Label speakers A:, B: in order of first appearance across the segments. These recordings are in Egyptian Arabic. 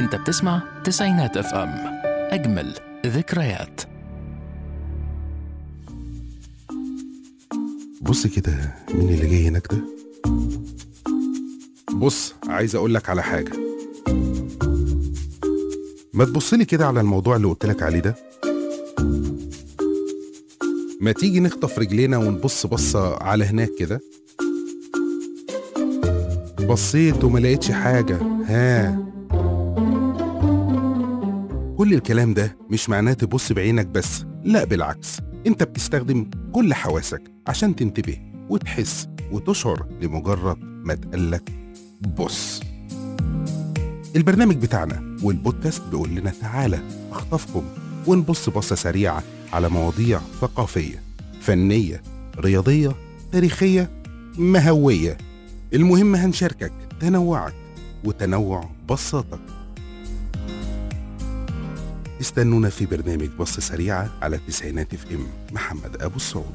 A: انت بتسمع تسعينات اف ام اجمل ذكريات
B: بص كده مين اللي جاي هناك ده بص عايز اقول لك على حاجه ما تبصلي كده على الموضوع اللي قلت لك عليه ده ما تيجي نخطف رجلينا ونبص بصه على هناك كده بصيت وما لقيتش حاجه ها كل الكلام ده مش معناه تبص بعينك بس لا بالعكس انت بتستخدم كل حواسك عشان تنتبه وتحس وتشعر لمجرد ما تقلك بص البرنامج بتاعنا والبودكاست بيقول لنا تعالى اخطفكم ونبص بصة سريعة على مواضيع ثقافية فنية رياضية تاريخية مهوية المهم هنشاركك تنوعك وتنوع بصاتك استنونا في برنامج بص سريعة على التسعينات اف ام محمد أبو السعود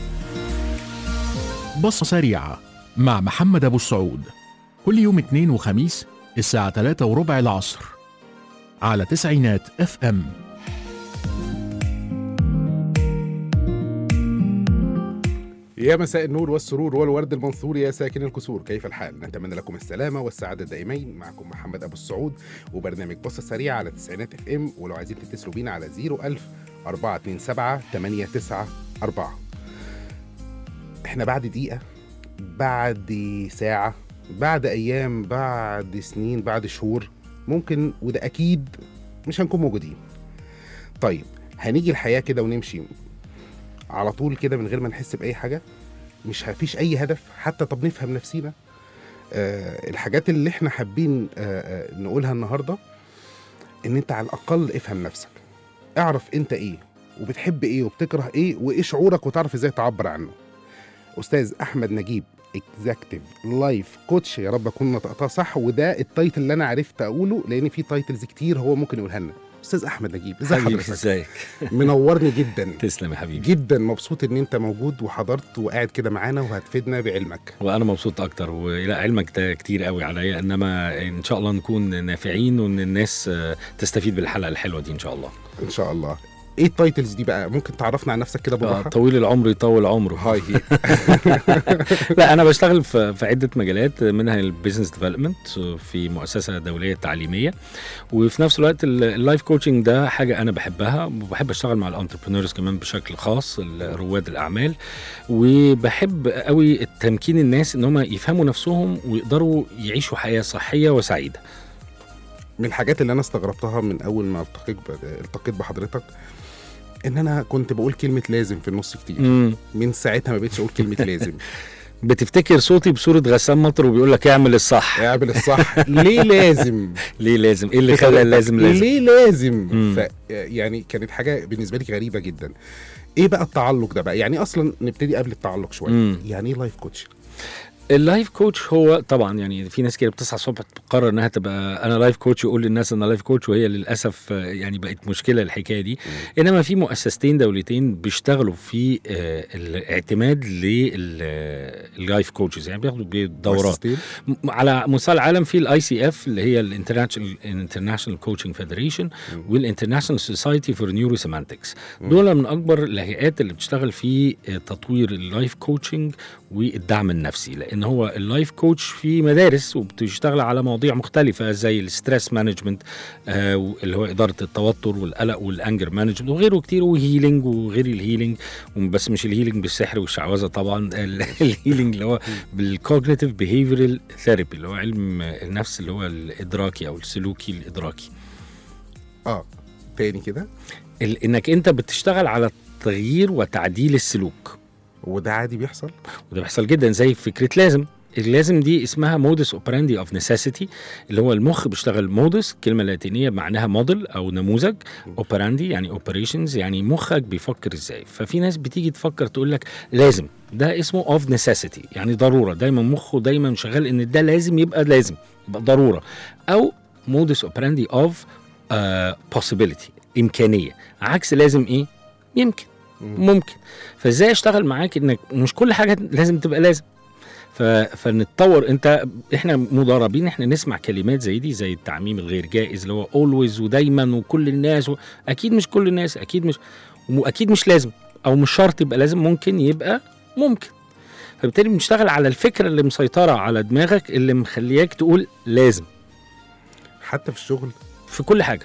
A: بصة سريعة مع محمد أبو السعود كل يوم اثنين وخميس الساعة 3 وربع العصر على تسعينات اف ام
B: يا مساء النور والسرور والورد المنثور يا ساكن الكسور كيف الحال نتمنى لكم السلامة والسعادة دائمين معكم محمد أبو السعود وبرنامج بصة سريعة على تسعينات اف ام ولو عايزين تتصلوا بينا على 01000 427 894 احنا بعد دقيقة بعد ساعة بعد أيام بعد سنين بعد شهور ممكن وده أكيد مش هنكون موجودين طيب هنيجي الحياة كده ونمشي على طول كده من غير ما نحس بأي حاجة مش هفيش أي هدف حتى طب نفهم نفسينا آه الحاجات اللي احنا حابين آه آه نقولها النهاردة ان انت على الأقل افهم نفسك اعرف انت ايه وبتحب ايه وبتكره ايه وايه شعورك وتعرف ازاي تعبر عنه استاذ احمد نجيب اكزاكتيف لايف كوتش يا رب اكون نطقتها صح وده التايتل اللي انا عرفت اقوله لان في تايتلز كتير هو ممكن يقولها لنا استاذ احمد نجيب ازي
C: حبيبي
B: حضرتك
C: ازيك
B: منورني جدا
C: تسلم يا حبيبي
B: جدا مبسوط ان انت موجود وحضرت وقاعد كده معانا وهتفيدنا بعلمك
C: وانا مبسوط اكتر ولا علمك ده كتير قوي عليا انما ان شاء الله نكون نافعين وان الناس آه، تستفيد بالحلقه الحلوه دي ان شاء الله
B: ان شاء الله ايه التايتلز دي بقى ممكن تعرفنا عن نفسك كده
C: آه،
B: بالراحه
C: طويل العمر يطول عمره
B: هاي هي
C: لا انا بشتغل في في عده مجالات منها البيزنس ديفلوبمنت في مؤسسه دوليه تعليميه وفي نفس الوقت ال- اللايف كوتشنج ده حاجه انا بحبها وبحب اشتغل مع الانتربرينورز كمان بشكل خاص ال- رواد الاعمال وبحب قوي تمكين الناس ان هم يفهموا نفسهم ويقدروا يعيشوا حياه صحيه وسعيده
B: من الحاجات اللي انا استغربتها من اول ما التقيت ب- التقيت بحضرتك ان انا كنت بقول كلمه لازم في النص كتير
C: مم.
B: من ساعتها ما بقتش اقول كلمه لازم
C: بتفتكر صوتي بصوره غسان مطر وبيقول لك اعمل الصح
B: اعمل الصح ليه لازم
C: ليه لازم ايه اللي خلى لازم لازم
B: ليه لازم
C: مم.
B: ف يعني كانت حاجه بالنسبه لي غريبه جدا ايه بقى التعلق ده بقى يعني اصلا نبتدي قبل التعلق شويه
C: مم.
B: يعني ايه لايف كوتش
C: اللايف كوتش هو طبعا يعني في ناس كده بتصحى الصبح تقرر انها تبقى انا لايف كوتش ويقول للناس انا لايف كوتش وهي للاسف آه، يعني بقت مشكله الحكايه دي انما في مؤسستين دولتين بيشتغلوا في آه، الاعتماد لللايف كوتشز يعني بياخدوا دورات
B: مؤسستين؟
C: م- على مستوى العالم في الاي سي اف اللي هي الانترناشونال انترناشونال كوتشنج فيدريشن والانترناشونال سوسايتي فور نيورو سيمانتكس دول من اكبر الهيئات اللي بتشتغل في آه، تطوير اللايف كوتشنج والدعم النفسي لان هو اللايف كوتش في مدارس وبتشتغل على مواضيع مختلفه زي الستريس مانجمنت آه اللي هو اداره التوتر والقلق والانجر مانجمنت وغيره كتير وهيلينج وغير الهيلينج بس مش الهيلينج بالسحر والشعوذه طبعا ال- الهيلينج اللي هو بالكوجنيتيف بيهيفيرال ثيرابي اللي هو علم النفس اللي هو الادراكي او السلوكي الادراكي
B: اه تاني كده
C: ال- انك انت بتشتغل على تغيير وتعديل السلوك
B: وده عادي بيحصل
C: وده بيحصل جدا زي فكره لازم اللازم دي اسمها مودس اوبراندي اوف نيسيسيتي اللي هو المخ بيشتغل مودس كلمه لاتينيه معناها موديل او نموذج اوبراندي يعني اوبريشنز يعني مخك بيفكر ازاي ففي ناس بتيجي تفكر تقول لك لازم ده اسمه اوف نيسيسيتي يعني ضروره دايما مخه دايما شغال ان ده لازم يبقى لازم يبقى ضروره او مودس اوبراندي اوف possibility امكانيه عكس لازم ايه يمكن
B: مم.
C: ممكن فازاي اشتغل معاك انك مش كل حاجه لازم تبقى لازم ف... فنتطور انت احنا مدربين احنا نسمع كلمات زي دي زي التعميم الغير جائز اللي هو اولويز ودايما وكل الناس و... اكيد مش كل الناس اكيد مش واكيد مش لازم او مش شرط يبقى لازم ممكن يبقى ممكن فبالتالي بنشتغل على الفكره اللي مسيطره على دماغك اللي مخلياك تقول لازم
B: حتى في الشغل
C: في كل حاجه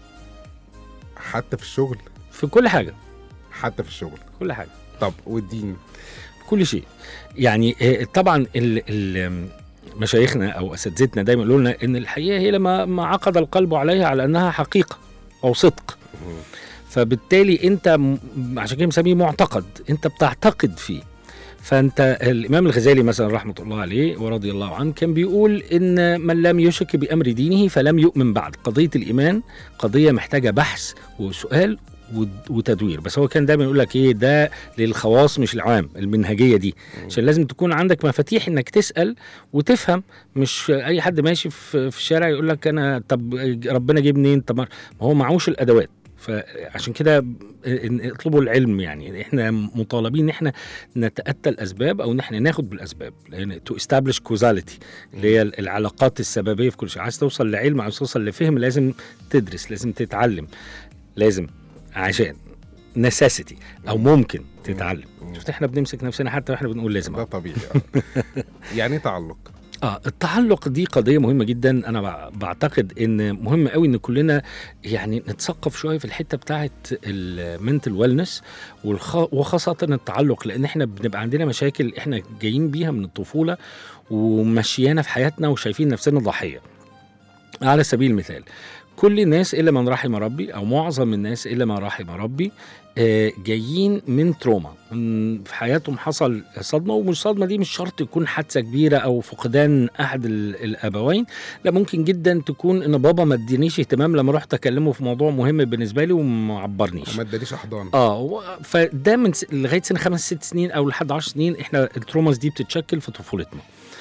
B: حتى في الشغل
C: في كل حاجه
B: حتى في الشغل
C: كل حاجه
B: طب والدين
C: كل شيء يعني آه، طبعا ال ال مشايخنا او اساتذتنا دايما يقولوا لنا ان الحقيقه هي لما ما عقد القلب عليها على انها حقيقه او صدق فبالتالي انت م- عشان كده مسميه معتقد انت بتعتقد فيه فانت الامام الغزالي مثلا رحمه الله عليه ورضي الله عنه كان بيقول ان من لم يشك بامر دينه فلم يؤمن بعد قضيه الايمان قضيه محتاجه بحث وسؤال ود- وتدوير بس هو كان دايما يقول لك ايه ده للخواص مش العام المنهجيه دي عشان لازم تكون عندك مفاتيح انك تسال وتفهم مش اي حد ماشي في في الشارع يقول لك انا طب ربنا جه منين طب ما هو معهوش الادوات فعشان كده ب- إن- اطلبوا العلم يعني احنا مطالبين ان احنا نتاتى الاسباب او ان احنا ناخد بالاسباب لان تو استابليش كوزاليتي اللي هي العلاقات السببيه في كل شيء عايز توصل لعلم عايز توصل لفهم لازم تدرس لازم تتعلم لازم عشان نساسيتي او ممكن تتعلم شفت احنا بنمسك نفسنا حتى واحنا بنقول لازم
B: ده طبيعي آه. يعني ايه تعلق
C: اه التعلق دي قضيه مهمه جدا انا بع- بعتقد ان مهم قوي ان كلنا يعني نتثقف شويه في الحته بتاعه المنتل ويلنس وخاصه التعلق لان احنا بنبقى عندنا مشاكل احنا جايين بيها من الطفوله ومشيانا في حياتنا وشايفين نفسنا ضحيه على سبيل المثال كل الناس الا من رحم ربي او معظم الناس الا من رحم ربي آه، جايين من تروما من في حياتهم حصل صدمه ومش صدمه دي مش شرط تكون حادثه كبيره او فقدان احد ال- الابوين لا ممكن جدا تكون ان بابا ما ادينيش اهتمام لما رحت اكلمه في موضوع مهم بالنسبه لي وما عبرنيش
B: وما ادانيش احضان
C: اه و- فده من س- لغايه سن خمس ست سنين او لحد عشر سنين احنا التروماز دي بتتشكل في طفولتنا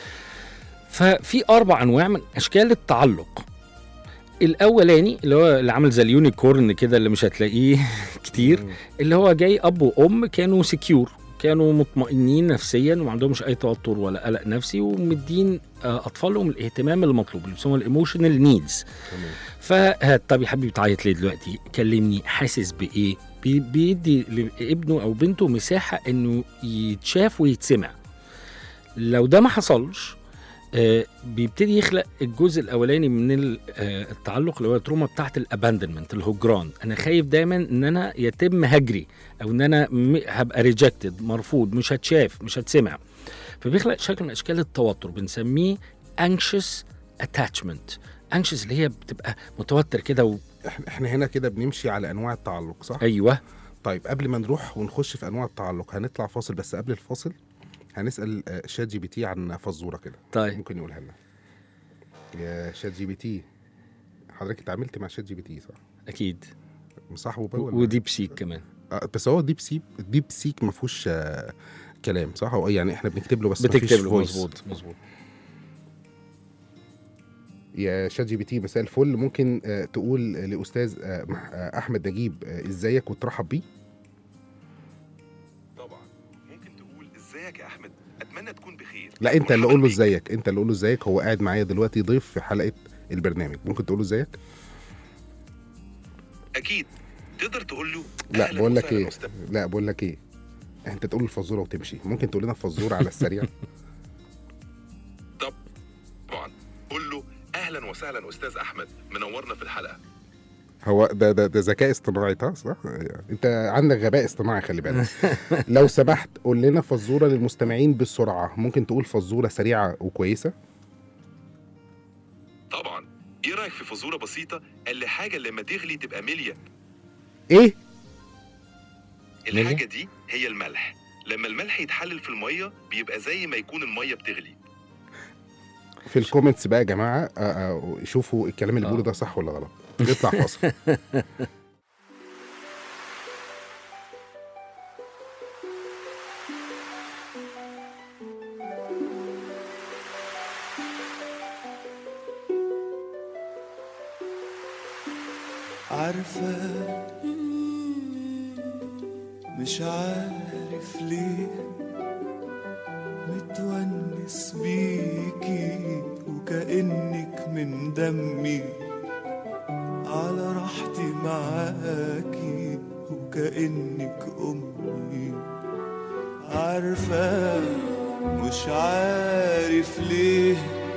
C: ففي اربع انواع من اشكال التعلق الاولاني اللي هو اللي عامل زي اليونيكورن كده اللي مش هتلاقيه كتير
B: مم.
C: اللي هو جاي اب وام كانوا سكيور كانوا مطمئنين نفسيا وما عندهمش اي توتر ولا قلق نفسي ومدين آه، اطفالهم الاهتمام المطلوب اللي بيسموه الايموشنال نيدز
B: تمام.
C: ف طب يا حبيبي بتعيط ليه دلوقتي كلمني حاسس بايه بي- بيدي لابنه او بنته مساحه انه يتشاف ويتسمع لو ده ما حصلش آه بيبتدي يخلق الجزء الاولاني من ال- آه، التعلق اللي هو التروما بتاعت الاباندمنت الهجران انا خايف دايما ان انا يتم هجري او ان انا م- هبقى ريجكتد مرفوض مش هتشاف مش هتسمع فبيخلق شكل من اشكال التوتر بنسميه anxious attachment anxious اللي هي بتبقى متوتر كده و...
B: احنا احنا هنا كده بنمشي على انواع التعلق صح
C: ايوه
B: طيب قبل ما نروح ونخش في انواع التعلق هنطلع فاصل بس قبل الفاصل هنسال آه، شات جي بي تي عن فزوره كده
C: طيب
B: ممكن يقولها لنا يا شات جي بي تي حضرتك اتعاملت مع شات جي بي تي صح
C: اكيد
B: مصاحبه بقى ولا
C: وديب سيك كمان
B: آه، بس هو ديب سيك ديب سيك ما فيهوش آه، كلام صح هو يعني احنا بنكتب له بس مفيش
C: بتكتب له
B: voice.
C: مظبوط مظبوط
B: يا شات جي بي تي مساء الفل ممكن آه، تقول لاستاذ آه، مح- آه، احمد نجيب آه، ازيك وترحب بيه
D: طبعا ممكن تقول ازيك يا احمد اتمنى تكون بخير
B: لا انت اللي قول له
D: مرحباً بيك.
B: ازيك انت اللي قول له ازيك هو قاعد معايا دلوقتي ضيف في حلقه البرنامج ممكن تقول له ازيك
D: اكيد تقدر تقول له
B: لا
D: أهلاً
B: بقول لك
D: وسهلاً
B: ايه
D: أستاذ.
B: لا بقول لك ايه انت تقول الفزوره وتمشي ممكن تقول لنا الفزوره على السريع
D: طبعا قول له اهلا وسهلا استاذ احمد منورنا في الحلقه
B: هو ده ده ده ذكاء اصطناعي طه صح انت عندك غباء اصطناعي خلي بالك لو سمحت قول لنا فزوره للمستمعين بسرعه ممكن تقول فزوره سريعه وكويسه
D: طبعا ايه رايك في فزوره بسيطه اللي حاجه لما تغلي تبقى مليا
B: ايه
D: الحاجه دي هي الملح لما الملح يتحلل في الميه بيبقى زي ما يكون الميه بتغلي
B: في الكومنتس بقى يا جماعه آه، آه، شوفوا الكلام اللي
C: آه.
B: بيقوله ده صح ولا غلط نطلع فاصل
E: عارفة مش عارف ليه متونس بيكي وكأنك من دمي على راحتي معاكي وكأنك أمي عارفة مش عارف ليه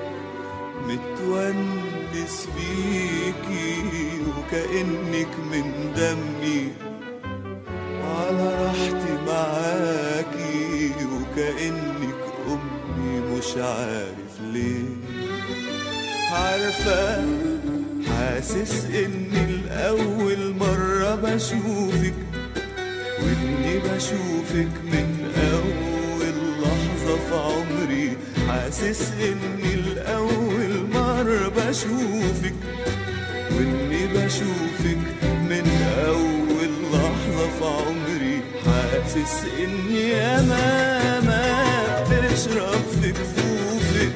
E: متونس بيكي وكأنك من دمي على راحتي معاكي وكأنك أمي مش عارف ليه عارفة حاسس إني الأول مرة بشوفك وإني بشوفك من أول لحظة في عمري حاسس إني الأول مرة بشوفك وإني بشوفك من أول لحظة في عمري حاسس إني ياما ما بتشرب في كفوفك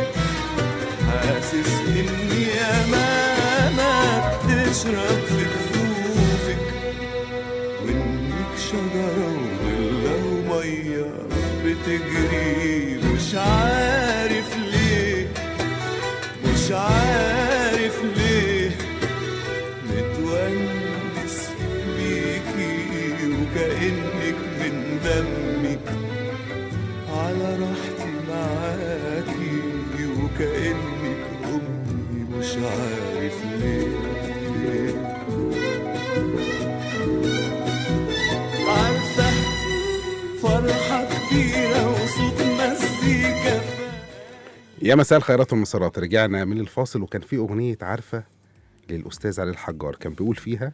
E: حاسس إني ياما ما بتشرب في كفوفك وإنك شجرة ولا ومية بتجري مش عارف ليه مش عارف ليه متونس بيكي وكأنك من دمي على راحتي معاكي وكأنك أمي مش عارف ليه عارفة فرحة كبيرة وصوت مزيكا
B: يا مساء الخيرات والمسارات رجعنا من الفاصل وكان في أغنية عارفة للأستاذ علي الحجار كان بيقول فيها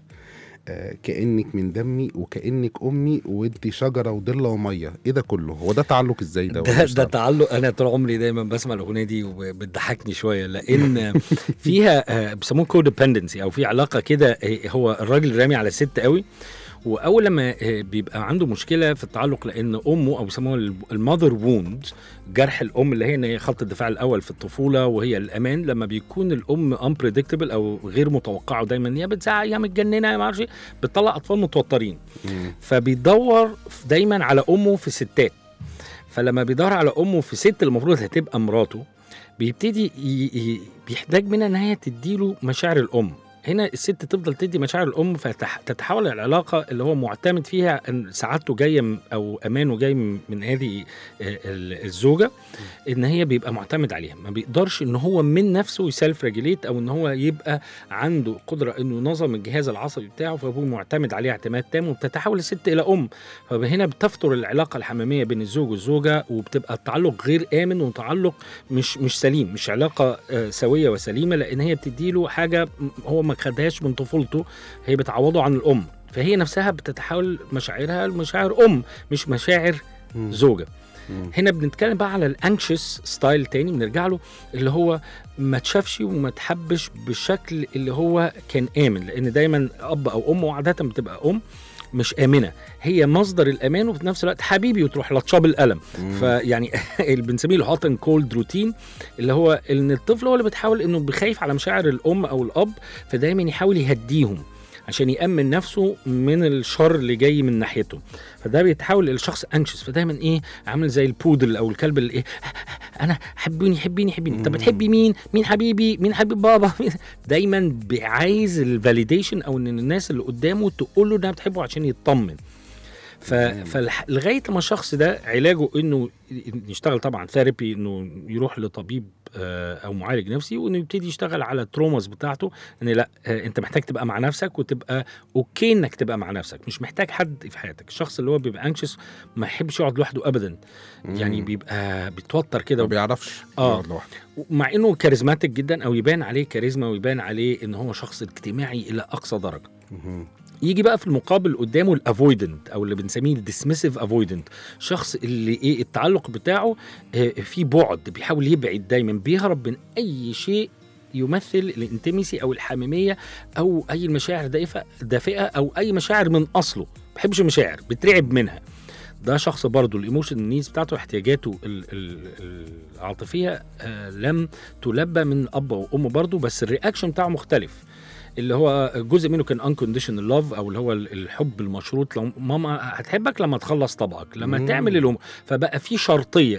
B: آه كأنك من دمي وكأنك أمي وأنت شجرة وضلة ومية إيه ده كله هو ده تعلق إزاي ده ولا
C: ده,
B: مش
C: ده
B: تعلق؟
C: تعلق انا طول عمري دايما بسمع الاغنيه دي وبتضحكني شويه لان فيها آه، بيسموه كوديبندنسي او في علاقه كده آه، هو الراجل رامي على الست قوي واول لما آه، بيبقى عنده مشكله في التعلق لان امه او بيسموها المذر ووند جرح الام اللي هي إن هي خط الدفاع الاول في الطفوله وهي الامان لما بيكون الام unpredictable او غير متوقعه دايما يا بتزعق يا متجننه يا ما اعرفش إيه، بتطلع اطفال متوترين
B: مم.
C: فبيدور دايما على امه في ستات فلما بيدور على امه في ست اللي المفروض هتبقى مراته بيبتدي ي... ي... بيحتاج منها ان هي تديله مشاعر الام هنا الست تفضل تدي مشاعر الام فتتحول العلاقه اللي هو معتمد فيها ان سعادته جايه م- او امانه جاي من من هذه آه، ال- الزوجه ان هي بيبقى معتمد عليها ما بيقدرش ان هو من نفسه يسلف ريجوليت او ان هو يبقى عنده قدره انه ينظم الجهاز العصبي بتاعه فهو معتمد عليه اعتماد تام وبتتحول الست الى ام فهنا بتفتر العلاقه الحميميه بين الزوج والزوجه وبتبقى التعلق غير امن وتعلق مش مش سليم مش علاقه آه، سويه وسليمه لان هي بتديله حاجه م- هو ما خدهاش من طفولته هي بتعوضه عن الام فهي نفسها بتتحول مشاعرها لمشاعر ام مش مشاعر
B: مم.
C: زوجه
B: مم.
C: هنا بنتكلم بقى على الانكشس ستايل تاني بنرجع له اللي هو ما تشافش وما تحبش بالشكل اللي هو كان امن لان دايما اب او ام وعاده بتبقى ام مش امنه هي مصدر الامان وفي نفس الوقت حبيبي وتروح لطشاه بالقلم
B: مم.
C: فيعني اللي بنسميه الهوت اند كولد روتين اللي هو ان الطفل هو اللي بتحاول انه بخايف على مشاعر الام او الاب فدايما يحاول يهديهم عشان يأمن نفسه من الشر اللي جاي من ناحيته فده بيتحول للشخص انكشس فدايما ايه عامل زي البودل او الكلب اللي ايه انا حبوني حبيني حبيني طب بتحبي مين مين حبيبي مين حبيب بابا دايما عايز الفاليديشن او ان الناس اللي قدامه تقول له انها بتحبه عشان يطمن ف... فلغايه ما الشخص ده علاجه انه يشتغل طبعا ثيرابي انه يروح لطبيب آه، او معالج نفسي وانه يبتدي يشتغل على التروماز بتاعته ان لا آه، انت محتاج تبقى مع نفسك وتبقى اوكي انك تبقى مع نفسك مش محتاج حد في حياتك الشخص اللي هو بيبقى انكشس ما يحبش يقعد لوحده ابدا يعني
B: مم.
C: بيبقى بيتوتر كده
B: ما بيعرفش
C: آه.
B: يقعد لوحده
C: مع انه كاريزماتيك جدا او يبان عليه كاريزما ويبان عليه ان هو شخص اجتماعي الى اقصى درجه
B: مهم.
C: يجي بقى في المقابل قدامه الافويدنت او اللي بنسميه الديسميسيف افويدنت شخص اللي ايه التعلق بتاعه آه، في بعد بيحاول يبعد دايما بيهرب من اي شيء يمثل الانتميسي او الحميميه او اي المشاعر دافئه دافئه او اي مشاعر من اصله ما بيحبش المشاعر بيترعب منها ده شخص برضه الايموشن نيدز بتاعته احتياجاته ال- ال- العاطفيه آه لم تلبى من اب وام برضه بس الرياكشن بتاعه مختلف اللي هو جزء منه كان unconditional love او اللي هو ال- الحب المشروط لو ماما هتحبك لما تخلص طبقك لما
B: مم.
C: تعمل الام فبقى في شرطيه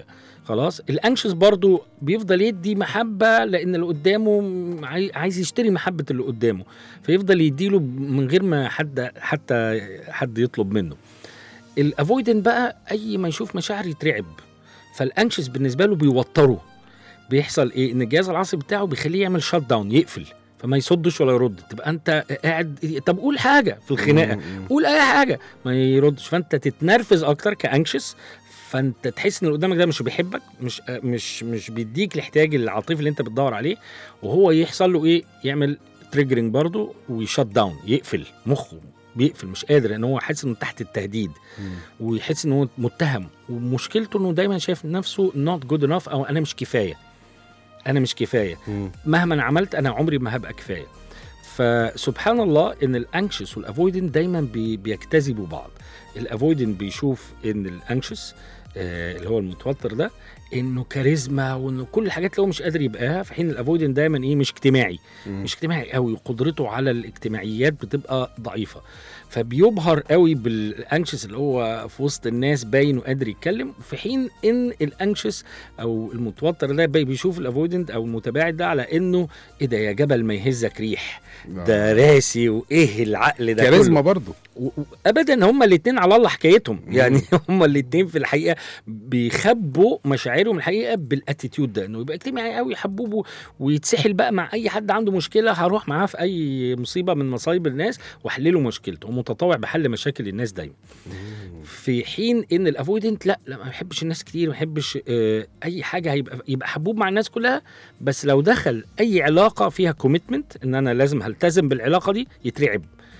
C: خلاص الانكشس برضو بيفضل يدي محبه لان اللي قدامه عاي- عايز يشتري محبه اللي قدامه فيفضل يديله من غير ما حد حتى حد يطلب منه الافويدنت بقى اي ما يشوف مشاعر يترعب فالانكشس بالنسبه له بيوتره بيحصل ايه ان الجهاز العصبي بتاعه بيخليه يعمل شات داون يقفل فما يصدش ولا يرد تبقى انت قاعد طب قول حاجه في الخناقه قول اي حاجه ما يردش فانت تتنرفز اكتر كانكشس فانت تحس ان اللي قدامك ده مش بيحبك مش مش مش بيديك الاحتياج العاطفي اللي انت بتدور عليه وهو يحصل له ايه يعمل تريجرنج برضه ويشت داون يقفل مخه بيقفل مش قادر لان هو حاسس انه تحت التهديد ويحس ان هو متهم ومشكلته انه دايما شايف نفسه نوت جود انف او انا مش كفايه انا مش كفايه
B: مم.
C: مهما أنا عملت انا عمري ما هبقى كفايه فسبحان الله ان الانكشس والافويدنت دايما بي بيجتذبوا بعض الافويدنت بيشوف ان الانكشس آه اللي هو المتوتر ده انه كاريزما وانه كل الحاجات اللي هو مش قادر يبقاها في حين الافويدنت دايما ايه مش اجتماعي
B: مم.
C: مش اجتماعي قوي وقدرته على الاجتماعيات بتبقى ضعيفه فبيبهر قوي بالانكشس اللي هو في وسط الناس باين وقادر يتكلم في حين ان الانكشس او المتوتر ده بي- بيشوف الافويدنت او المتباعد ده على انه ايه ده يا جبل ما يهزك ريح ده راسي وايه العقل ده
B: كاريزما
C: كله؟
B: برضو
C: و- و- ابدا هما الاثنين على الله حكايتهم يعني هما الاثنين في الحقيقه بيخبوا مشاعرهم الحقيقه بالاتيتيود ده انه يبقى اجتماعي قوي حبوبه ويتسحل بقى مع اي حد عنده مشكله هروح معاه في اي مصيبه من مصايب الناس واحلله مشكلته ومتطوع بحل مشاكل الناس دايما في حين ان الافويدنت لا لا ما بحبش الناس كتير ما بحبش آه اي حاجه هيبقى يبقى حبوب مع الناس كلها بس لو دخل اي علاقه فيها كوميتمنت ان انا لازم هلتزم بالعلاقه دي يترعب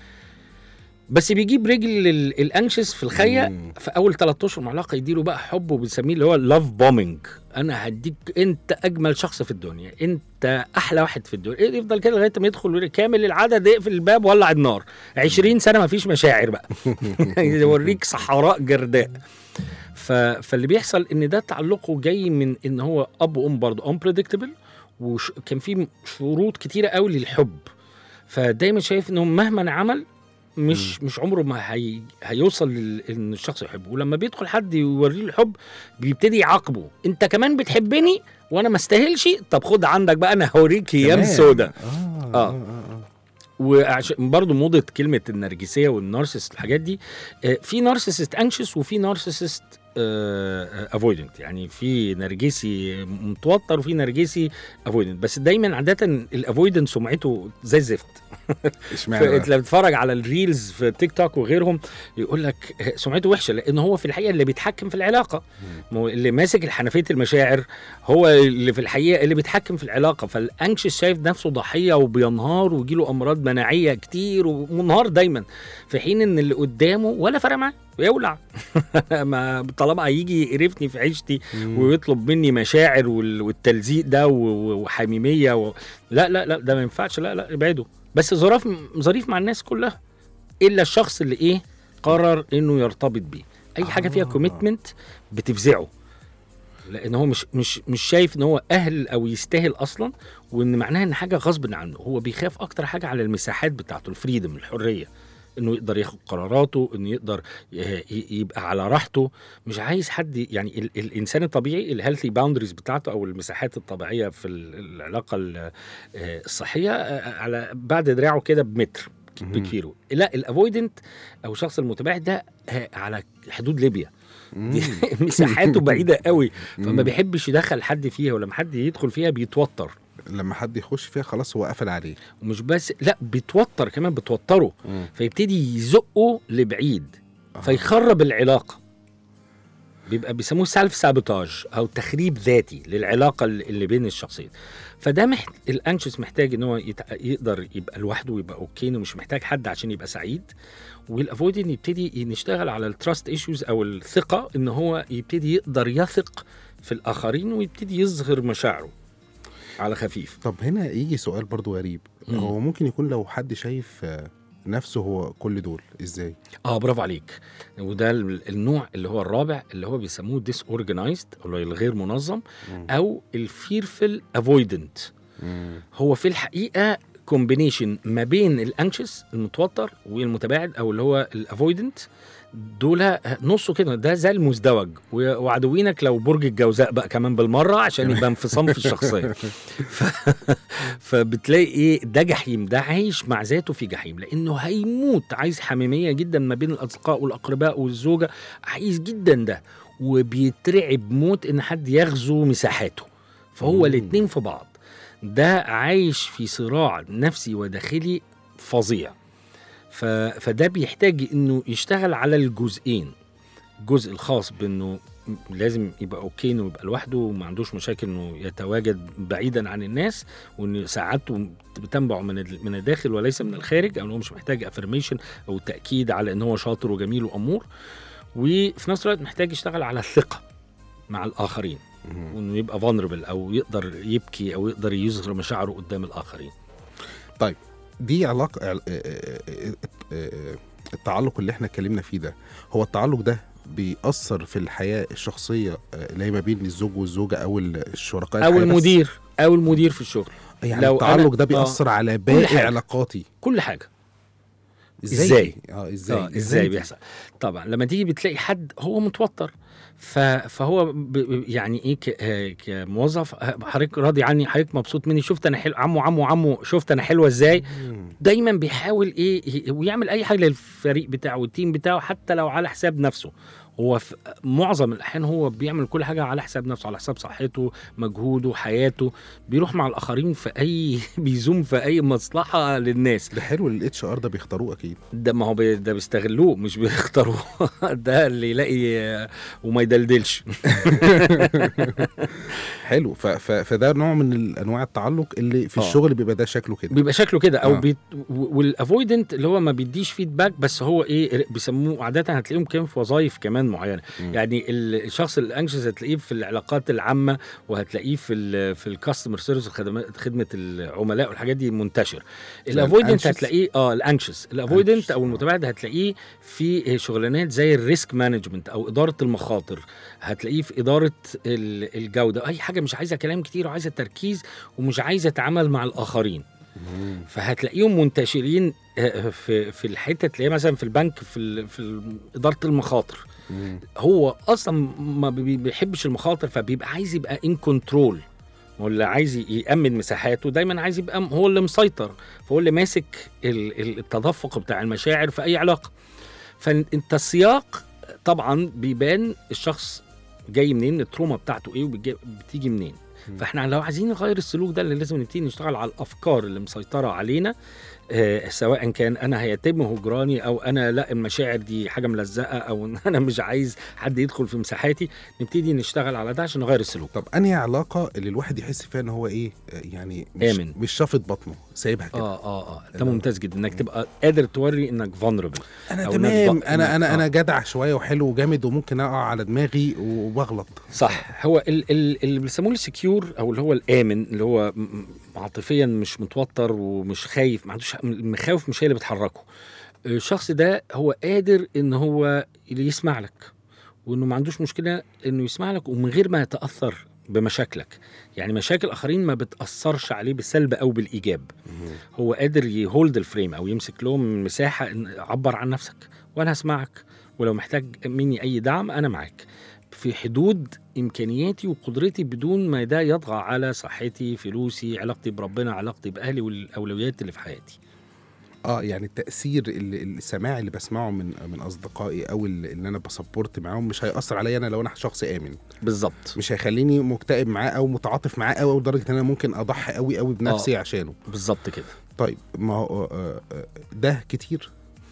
C: بس بيجيب رجل ال- الانكشس في الخيه
B: مم.
C: في اول ثلاث اشهر من العلاقه يديله بقى حب وبنسميه اللي هو لاف بومينج انا هديك انت اجمل شخص في الدنيا انت احلى واحد في الدنيا إيه يفضل كده لغايه ما يدخل ويقول كامل العدد اقفل الباب ولع النار 20 سنه ما فيش مشاعر بقى يوريك صحراء جرداء ف... فاللي بيحصل ان ده تعلقه جاي من ان هو اب وام برضه unpredictable وكان في شروط كتيره قوي للحب فدايما شايف انه مهما عمل مش مش عمره ما هي هيوصل لل- ان الشخص يحبه ولما بيدخل حد يوريه الحب بيبتدي يعاقبه انت كمان بتحبني وانا ما استاهلش طب خد عندك بقى انا هوريك ايام
B: كمان.
C: سودا
B: آه.
C: آه.
B: آه. آه.
C: وعشان برضه موضه كلمه النرجسيه والنارسست الحاجات دي آه، في نارسست انكشس وفي نارسست افويدنت يعني في نرجسي متوتر وفي نرجسي افويدنت بس دايما عاده الافويدنت سمعته زي الزفت
B: اشمعنى
C: فانت
B: بقى؟
C: لما بتتفرج على الريلز في تيك توك وغيرهم يقول لك سمعته وحشه لان هو في الحقيقه اللي بيتحكم في العلاقه ما هو اللي ماسك الحنفيه المشاعر هو اللي في الحقيقه اللي بيتحكم في العلاقه فالانكشس شايف نفسه ضحيه وبينهار ويجيله امراض مناعيه كتير ومنهار دايما في حين ان اللي قدامه ولا فارق معاه يولع ما طالما هيجي يقرفني في عيشتي ويطلب مني مشاعر وال- والتلزيق ده و- و- وحميميه و... لا لا لا ده ما ينفعش لا لا ابعده بس ظريف ظريف مع الناس كلها الا الشخص اللي ايه قرر انه يرتبط بيه اي حاجه فيها
B: آه.
C: كوميتمنت بتفزعه لان هو مش مش مش شايف ان هو اهل او يستاهل اصلا وان معناها ان حاجه غصب عنه هو بيخاف اكتر حاجه على المساحات بتاعته الفريدم الحريه انه يقدر ياخد قراراته انه يقدر ي- ي- يبقى على راحته مش عايز حد يعني ال الانسان الطبيعي الهيلثي باوندريز بتاعته او المساحات الطبيعيه في ال- العلاقه ال- آه، الصحيه آه، على بعد دراعه كده بمتر بكيلو لا الافويدنت او الشخص المتباعد ده آه، على حدود ليبيا دي مساحاته بعيده قوي فما بيحبش يدخل حد فيها ولما حد يدخل فيها بيتوتر
B: لما حد يخش فيها خلاص هو قفل عليه
C: ومش بس لا بيتوتر كمان بتوتره فيبتدي يزقه لبعيد فيخرب العلاقه بيبقى بيسموه سالف سابوتاج او تخريب ذاتي للعلاقه اللي اللي بين الشخصين فده محت... الانشس محتاج ان هو يت... يقدر يبقى لوحده ويبقى اوكي ومش محتاج حد عشان يبقى سعيد والافويدن يبتدي نشتغل على التراست ايشوز او الثقه ان هو يبتدي يقدر يثق في الاخرين ويبتدي يظهر مشاعره على خفيف
B: طب هنا يجي سؤال برضو غريب
C: مم.
B: هو ممكن يكون لو حد شايف آه، نفسه هو كل دول ازاي
C: اه برافو عليك وده ال- النوع اللي هو الرابع اللي هو بيسموه ديس اورجنايزد او الغير منظم او الفيرفل افويدنت هو في الحقيقه كومبينيشن ما بين الانكشس المتوتر والمتباعد او اللي هو الافويدنت دول نصه كده ده زي المزدوج و- وعدوينك لو برج الجوزاء بقى كمان بالمره عشان يبقى انفصام في الشخصيه ف... فبتلاقي ايه ده جحيم ده عايش مع ذاته في جحيم لانه هيموت عايز حميميه جدا ما بين الاصدقاء والاقرباء والزوجه عايز جدا ده وبيترعب موت ان حد يغزو مساحاته فهو
B: مم.
C: الاتنين في بعض ده عايش في صراع نفسي وداخلي فظيع ف... فده بيحتاج انه يشتغل على الجزئين الجزء الخاص بانه لازم يبقى اوكي انه يبقى لوحده وما عندوش مشاكل انه يتواجد بعيدا عن الناس وان سعادته بتنبع من ال- من الداخل وليس من الخارج او إن هو مش محتاج افرميشن او تاكيد على ان هو شاطر وجميل وامور وفي نفس الوقت محتاج يشتغل على الثقه مع الاخرين
B: مهم.
C: وانه يبقى فولنربل او يقدر يبكي او يقدر يظهر مشاعره قدام الاخرين
B: دي علاقه عل- آه، آه، آه، آه، التعلق اللي احنا اتكلمنا فيه ده هو التعلق ده بيأثر في الحياه الشخصيه آه، اللي هي ما بين الزوج والزوجه او الشركاء
C: او
B: الحياة بس؟
C: المدير او المدير في الشغل
B: يعني
C: لو
B: التعلق
C: أنا-
B: ده
C: آه،
B: بيأثر على
C: كل
B: باقي
C: حاجة.
B: علاقاتي
C: كل حاجه
B: ازاي
C: إزاي؟
B: اه ازاي
C: اه ازاي بيحصل طبعا لما تيجي بتلاقي حد هو متوتر ف... فهو ب... ب- يعني ايه ك... آه، كموظف آه، حضرتك راضي عني حضرتك مبسوط مني شفت انا حلو عمو عمو عمو شفت انا حلوه ازاي
B: مم.
C: دايما بيحاول ايه ي- ويعمل اي حاجه للفريق بتاعه والتيم بتاعه حتى لو على حساب نفسه هو في معظم الاحيان هو بيعمل كل حاجه على حساب نفسه على حساب صحته مجهوده حياته بيروح مع الاخرين في اي بيزوم في اي مصلحه للناس
B: ده حلو الاتش ار ده بيختاروه اكيد
C: ده ما هو بي ده بيستغلوه مش بيختاروه ده اللي يلاقي آه، وما يدلدلش
B: حلو ف... ف... فده نوع من انواع التعلق اللي في
C: آه.
B: الشغل بيبقى ده شكله كده
C: بيبقى شكله كده او
B: آه.
C: بيت والافويدنت اللي هو ما بيديش فيدباك بس هو ايه بيسموه عاده هتلاقيهم كمان في وظائف كمان معينه
B: مم.
C: يعني ال- الشخص الانكشس هتلاقيه في العلاقات العامه وهتلاقيه في ال في الكاستمر سيرفيس خدمه العملاء والحاجات دي منتشر الافويدنت
B: الanxious؟
C: هتلاقيه اه الانكشس الافويدنت
B: anxious.
C: او المتباعد هتلاقيه في شغلانات زي الريسك مانجمنت او اداره المخاطر هتلاقيه في اداره ال- الجوده اي حاجه مش عايزه كلام كتير وعايزه تركيز ومش عايزه اتعامل مع الاخرين
B: مم.
C: فهتلاقيهم منتشرين آه، في في الحته تلاقيه مثلا في البنك في ال- في ال- اداره المخاطر
B: مم.
C: هو اصلا ما بي- بيحبش المخاطر فبيبقى عايز يبقى ان كنترول ولا عايز يأمن مساحاته دايما عايز يبقى م- هو اللي مسيطر فهو اللي ماسك ال- ال- التدفق بتاع المشاعر في اي علاقه فانت السياق طبعا بيبان الشخص جاي منين التروما بتاعته ايه وبتيجي منين
B: مم.
C: فاحنا لو عايزين نغير السلوك ده اللي لازم نبتدي نشتغل على الافكار اللي مسيطره علينا آه سواء كان انا هيتم هجراني او انا لا المشاعر دي حاجه ملزقه او ان انا مش عايز حد يدخل في مساحاتي نبتدي نشتغل على ده عشان نغير السلوك
B: طب انهي علاقه اللي الواحد يحس فيها ان هو ايه آه، يعني مش
C: آمن.
B: مش شافط بطنه سايبها كده
C: اه اه اه ده ممتاز جدا انك تبقى قادر توري انك فولنربل
B: انا
C: أو
B: تمام
C: إنك-
B: انا انا
C: إنك-
B: انا
C: آه.
B: جدع شويه وحلو وجامد وممكن اقع على دماغي وبغلط
C: صح هو ال- ال- اللي بيسموه السكيور او اللي هو الامن اللي هو م- م- عاطفيا مش متوتر ومش خايف ما عندوش المخاوف مش هي اللي بتحركه الشخص ده هو قادر ان هو يسمع لك وانه ما عندوش مشكله انه يسمع لك ومن غير ما يتاثر بمشاكلك يعني مشاكل الاخرين ما بتاثرش عليه بالسلب او بالايجاب هو قادر يهولد الفريم او يمسك لهم مساحه إن عبر عن نفسك وانا هسمعك ولو محتاج مني اي دعم انا معاك في حدود امكانياتي وقدرتي بدون ما ده يطغى على صحتي فلوسي علاقتي بربنا علاقتي باهلي والاولويات اللي في حياتي
B: اه يعني التاثير اللي السماع اللي بسمعه من من اصدقائي او اللي اللي انا بسبورت معاهم مش هياثر عليا انا لو انا شخص امن
C: بالظبط
B: مش هيخليني مكتئب معاه او متعاطف معاه قوي لدرجه ان انا ممكن اضحي قوي قوي بنفسي عشانه
C: بالظبط كده
B: طيب ما هو آه، آه، ده كتير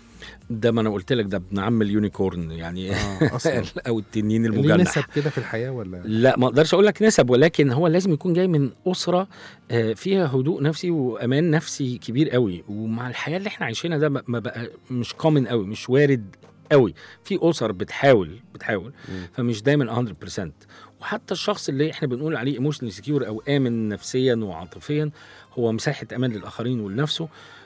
C: ده ما انا قلت لك ده ابن عم اليونيكورن يعني
B: اه اصلا
C: او التنين
B: ليه
C: المجنح
B: نسب كده في الحياه ولا
C: لا ما اقدرش اقول لك نسب ولكن هو لازم يكون جاي من اسره آه، فيها هدوء نفسي وامان نفسي كبير قوي ومع الحياه اللي احنا عايشينها ده ما بقى مش كومن قوي مش وارد قوي في اسر بتحاول بتحاول
B: مم.
C: فمش دايما 100% وحتى الشخص اللي احنا بنقول عليه ايموشنال سكيور او امن نفسيا وعاطفيا هو مساحه امان للاخرين ولنفسه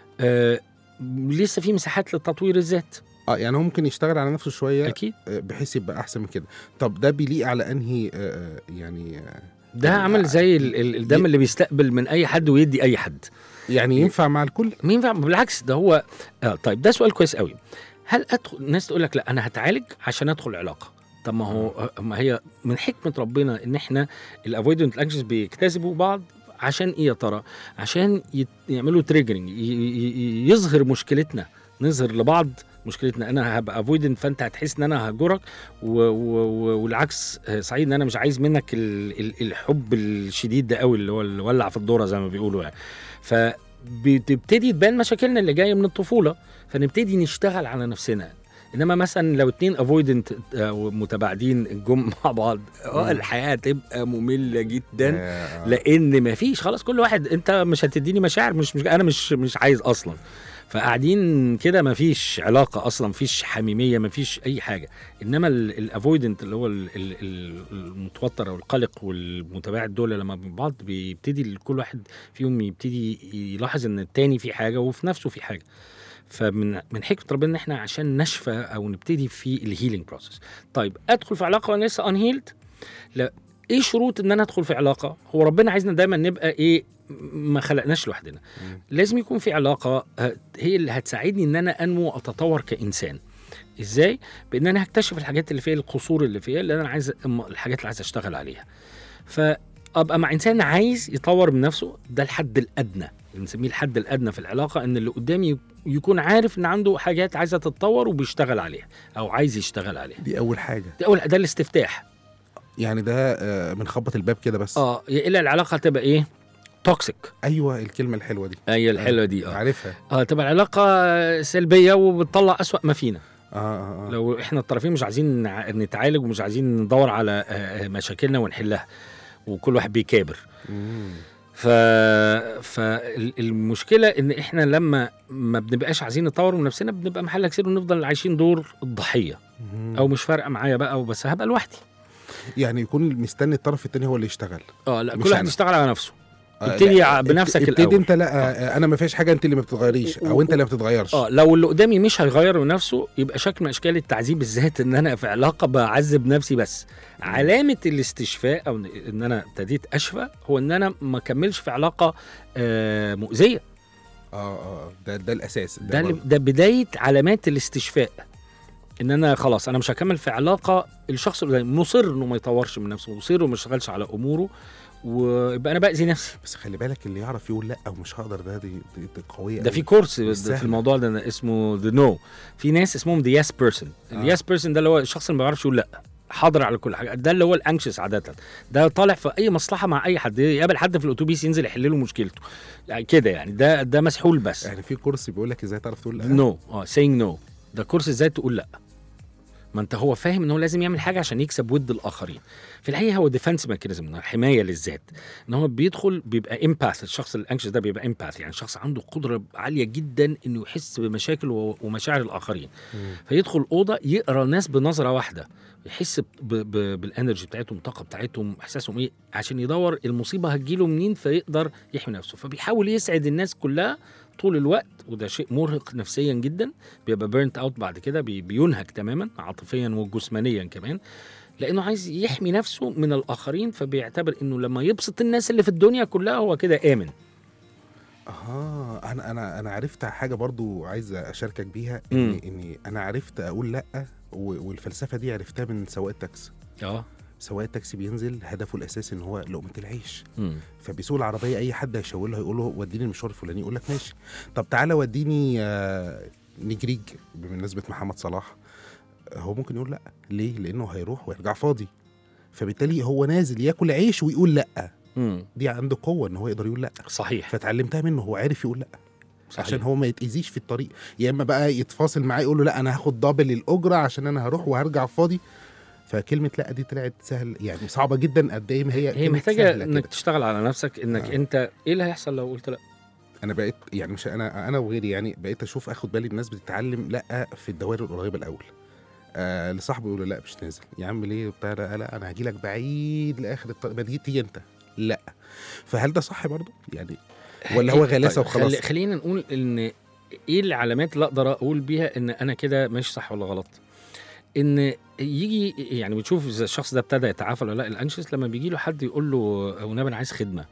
C: آه لسه في مساحات للتطوير الذات
B: اه يعني هو ممكن يشتغل على نفسه شويه
C: اكيد
B: آه، بحيث يبقى احسن من كده طب ده بيليق على انهي آه، آه، يعني آه،
C: ده
B: يعني
C: عامل زي ال- ال- الدم اللي بيستقبل من اي حد ويدي اي حد
B: يعني ينفع مع الكل
C: مين ينفع بالعكس ده هو آه طيب ده سؤال كويس قوي هل ادخل الناس تقول لك لا انا هتعالج عشان ادخل علاقه طب ما هو ما هي من حكمه ربنا ان احنا الافويدنت انكشس بيجتذبوا بعض عشان ايه يا ترى عشان يت- يعملوا تريجرنج يظهر مشكلتنا نظهر لبعض مشكلتنا انا هبقى افويدنت فانت هتحس ان انا هجرك و و و والعكس آه، سعيد ان انا مش عايز منك ال ال الحب الشديد ده قوي اللي هو اللي ولع في الدوره زي ما بيقولوا يعني فبتبتدي تبان مشاكلنا اللي جايه من الطفوله فنبتدي نشتغل على نفسنا انما مثلا لو اتنين افويدنت متباعدين جم مع بعض اه
B: مم.
C: الحياه تبقى ممله جدا
B: آه،
C: لان مفيش خلاص كل واحد انت مش هتديني مشاعر مش, مش انا مش مش عايز اصلا فقاعدين كده مفيش علاقه اصلا مفيش حميميه مفيش اي حاجه انما الافويدنت اللي هو ال- ال- ال- المتوتر او القلق والمتباعد دول لما من بعض بيبتدي كل واحد فيهم يبتدي يلاحظ ان التاني في حاجه وفي نفسه في حاجه فمن من حكمه ربنا ان احنا عشان نشفى او نبتدي في الهيلينج بروسيس طيب ادخل في علاقه وانا لسه انهيلد لا ايه شروط ان انا ادخل في علاقه هو ربنا عايزنا دايما نبقى ايه ما خلقناش لوحدنا
B: مم.
C: لازم يكون في علاقه آه، هي اللي هتساعدني ان انا انمو واتطور كانسان ازاي بان انا هكتشف الحاجات اللي فيها القصور اللي فيها اللي انا عايز أم- الحاجات اللي عايز اشتغل عليها فابقى مع انسان عايز يطور من نفسه ده الحد الادنى اللي بنسميه الحد الادنى في العلاقه ان اللي قدامي يك- يكون عارف ان عنده حاجات عايزه تتطور وبيشتغل عليها او عايز يشتغل عليها
B: دي اول حاجه
C: ده اول ده الاستفتاح
B: يعني ده آه، بنخبط الباب كده بس
C: اه يا الا العلاقه تبقى ايه توكسيك
B: ايوه الكلمه الحلوه دي
C: هي الحلوه دي اه
B: عارفها
C: اه تبقى العلاقه سلبيه وبتطلع اسوأ ما فينا
B: اه اه, آه.
C: لو احنا الطرفين مش عايزين نع- نتعالج ومش عايزين ندور على آه، آه، مشاكلنا ونحلها وكل واحد بيكابر
B: مم.
C: ف فالمشكله ان احنا لما ما بنبقاش عايزين نطور من نفسنا بنبقى محل كتير ونفضل عايشين دور الضحيه
B: مم.
C: او مش فارقه معايا بقى وبس هبقى لوحدي
B: يعني يكون مستني الطرف التاني هو اللي يشتغل
C: اه لا
B: مش
C: كل واحد
B: أنا.
C: يشتغل على نفسه
B: آه،
C: ابتدي
B: لا،
C: ع- بنفسك
B: ابتدي
C: الأول.
B: انت لا آه، انا ما فيش حاجه انت اللي ما بتتغيريش او انت اللي ما بتتغيرش
C: اه لو اللي قدامي مش هيغير من نفسه يبقى شكل من اشكال التعذيب بالذات ان انا في علاقه بعذب نفسي بس علامه الاستشفاء او ان انا ابتديت اشفى هو ان انا ما اكملش في علاقه آه مؤذيه
B: اه اه ده ده الاساس
C: ده اللي-
B: برضه.
C: ده بدايه علامات الاستشفاء ان انا خلاص انا مش هكمل في علاقه الشخص اللي قدامي مصر انه ما يطورش من نفسه مصر وما يشتغلش على اموره ويبقى انا باذي نفسي
B: بس خلي بالك اللي يعرف يقول لا او مش هقدر ده دي, دي, دي قويه
C: ده
B: أوي.
C: في كورس
B: مش
C: ده
B: سهلة.
C: في الموضوع ده اسمه ذا نو في ناس اسمهم ذا يس بيرسون
B: آه.
C: اليس بيرسون ده اللي هو الشخص اللي ما بيعرفش يقول لا حاضر على كل حاجه ده اللي هو الانكشس عاده ده طالع في اي مصلحه مع اي حد يقابل حد في الاتوبيس ينزل يحل له مشكلته يعني كده يعني ده ده مسحول بس
B: يعني في كورس بيقول لك ازاي تعرف تقول لا
C: نو اه سينج نو ده كورس ازاي تقول لا ما انت هو فاهم ان هو لازم يعمل حاجه عشان يكسب ود الاخرين في الحقيقه هو ديفense ميكانيزم حمايه للذات ان هو بيدخل بيبقى امباث الشخص الانكشس ده بيبقى امباث يعني شخص عنده قدره عاليه جدا انه يحس بمشاكل و- ومشاعر الاخرين
B: مم.
C: فيدخل اوضه يقرا الناس بنظره واحده يحس ب- ب- بالانرجي بتاعتهم الطاقه بتاعتهم احساسهم ايه عشان يدور المصيبه هتجيله منين فيقدر يحمي نفسه فبيحاول يسعد الناس كلها طول الوقت وده شيء مرهق نفسيا جدا بيبقى بيرنت اوت بعد كده بي- بينهك تماما عاطفيا وجسمانيا كمان لانه عايز يحمي نفسه من الاخرين فبيعتبر انه لما يبسط الناس اللي في الدنيا كلها هو كده امن
B: اه انا انا انا عرفت حاجه برضو عايز اشاركك بيها
C: مم.
B: اني اني انا عرفت اقول لا و- والفلسفه دي عرفتها من سواق التاكسي
C: اه
B: سواق التاكسي بينزل هدفه الاساسي ان هو لقمه العيش
C: مم.
B: فبيسوق العربيه اي حد هيشاور له هيقول له وديني المشوار الفلاني يقول لك ماشي طب تعالى وديني آه، نجريج بمناسبه محمد صلاح آه، هو ممكن يقول لا ليه لانه هيروح ويرجع فاضي فبالتالي هو نازل ياكل عيش ويقول لا
C: مم.
B: دي عنده قوه ان هو يقدر يقول لا
C: صحيح
B: فتعلمتها منه هو عارف يقول لا
C: صحيح.
B: عشان هو ما يتاذيش في الطريق يا اما بقى يتفاصل معاه يقول له لا انا هاخد دبل الاجره عشان انا هروح وهرجع فاضي فكلمه لا دي طلعت سهل يعني صعبه جدا قد ايه ما هي
C: هي
B: كلمة
C: محتاجه
B: سهلة
C: انك
B: كده.
C: تشتغل على نفسك انك
B: آه.
C: آه. انت ايه اللي هيحصل لو قلت لا
B: انا بقيت يعني مش انا انا وغيري يعني بقيت اشوف اخد بالي الناس بتتعلم لا في الدوائر القريبه الاول آه لصاحبه يقول له لا مش نازل يا عم ليه بتاع لا, لا انا هاجي لك بعيد لاخر الطريق ما تيجي تيجي انت لا فهل ده صح برضه يعني ولا هو غلاسه
C: طيب
B: وخلاص
C: خلي خلينا نقول ان ايه العلامات اللي اقدر اقول بيها ان انا كده ماشي صح ولا غلط ان يجي يعني بتشوف اذا الشخص ده ابتدى يتعافى ولا لا الانشس لما بيجي له حد يقول له او انا عايز خدمه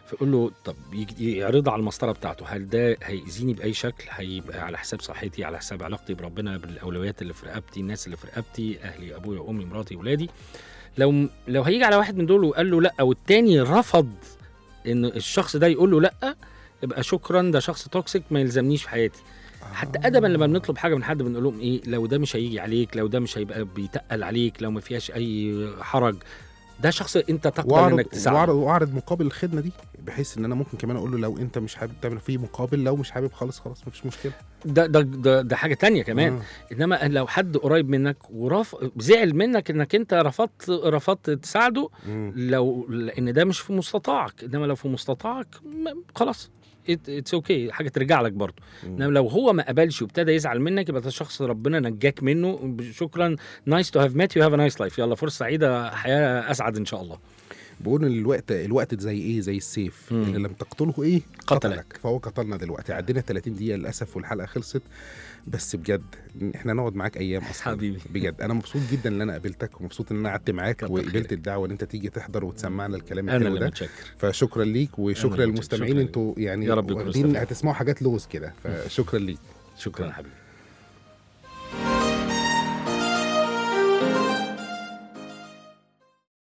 C: فيقول له طب يجي- يعرضها على المسطره بتاعته هل ده هيأذيني باي شكل هيبقى على حساب صحتي على حساب علاقتي بربنا بالاولويات اللي في رقبتي الناس اللي في رقبتي اهلي ابويا وامي مراتي ولادي لو لو هيجي على واحد من دول وقال له لا والتاني رفض ان الشخص ده يقول له لا يبقى شكرا ده شخص توكسيك ما يلزمنيش في حياتي حتى ادبا لما بنطلب حاجه من حد بنقول لهم ايه لو ده مش هيجي عليك لو ده مش هيبقى بيتقل عليك لو ما فيهاش اي حرج ده شخص انت تقبل
B: واعرض
C: انك تساعده
B: واعرض, واعرض مقابل الخدمه دي بحيث ان انا ممكن كمان اقول له لو انت مش حابب تعمل فيه مقابل لو مش حابب خالص خلاص مفيش مشكله
C: ده ده ده, ده حاجه تانية كمان
B: آه.
C: انما لو حد قريب منك ورف زعل منك انك انت رفضت رفضت تساعده
B: مم.
C: لو لان ده مش في مستطاعك انما لو في مستطاعك م- خلاص اتس اوكي حاجه ترجع لك برضه
B: مم.
C: انما لو هو ما قبلش وابتدى يزعل منك يبقى ده شخص ربنا نجاك منه شكرا نايس تو هاف ميت يو هاف ا نايس لايف يلا فرصه سعيده حياه اسعد ان شاء الله
B: بقول ان الوقت الوقت زي ايه زي السيف
C: مم.
B: اللي لم تقتله ايه
C: قتلك.
B: فهو قتلنا دلوقتي عدينا 30 دقيقه للاسف والحلقه خلصت بس بجد احنا نقعد معاك ايام اصلا
C: حبيبي.
B: بجد انا مبسوط جدا ان انا قابلتك ومبسوط ان انا قعدت معاك
C: كتر
B: وقبلت
C: خيرك.
B: الدعوه ان انت تيجي تحضر وتسمعنا الكلام
C: انا
B: الحلو
C: اللي
B: ده
C: متشكر
B: فشكرا ليك وشكرا
C: اللي
B: للمستمعين
C: متشكر.
B: انتوا يعني
C: يا رب يكونوا
B: واخدين
C: استفادوا.
B: هتسمعوا حاجات لغز كده فشكرا ليك
C: شكرا حبيبي